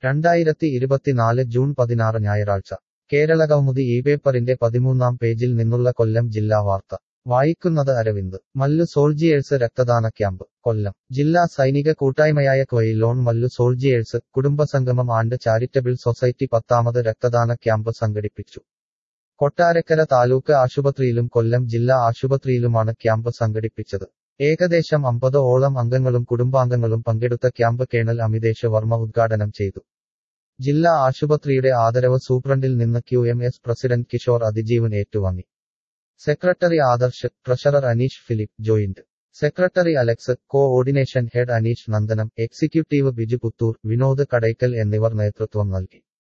രണ്ടായിരത്തി ഇരുപത്തിനാല് ജൂൺ പതിനാറ് ഞായറാഴ്ച കേരളകൗമുദി ഈ പേപ്പറിന്റെ പതിമൂന്നാം പേജിൽ നിന്നുള്ള കൊല്ലം ജില്ലാ വാർത്ത വായിക്കുന്നത് അരവിന്ദ് മല്ലു സോൾജിയേഴ്സ് രക്തദാന ക്യാമ്പ് കൊല്ലം ജില്ലാ സൈനിക കൂട്ടായ്മയായ ക്വയിലോൺ മല്ലു സോൾജിയേഴ്സ് കുടുംബസംഗമം ആൻഡ് ചാരിറ്റബിൾ സൊസൈറ്റി പത്താമത് രക്തദാന ക്യാമ്പ് സംഘടിപ്പിച്ചു കൊട്ടാരക്കര താലൂക്ക് ആശുപത്രിയിലും കൊല്ലം ജില്ലാ ആശുപത്രിയിലുമാണ് ക്യാമ്പ് സംഘടിപ്പിച്ചത് ഏകദേശം അമ്പത് ഓളം അംഗങ്ങളും കുടുംബാംഗങ്ങളും പങ്കെടുത്ത ക്യാമ്പ് കേണൽ അമിതേഷ് വർമ്മ ഉദ്ഘാടനം ചെയ്തു ജില്ലാ ആശുപത്രിയുടെ ആദരവ് സൂപ്രണ്ടിൽ നിന്ന് Q M S president Kishore Athijeevan ഏറ്റുവാങ്ങി secretary Adarsh treasurer Aneesh Philip joint secretary Alex coordination head Aneesh Nandanam executive Biju Puthoor Vinod Kadakkal എന്നിവർ നേതൃത്വം നൽകി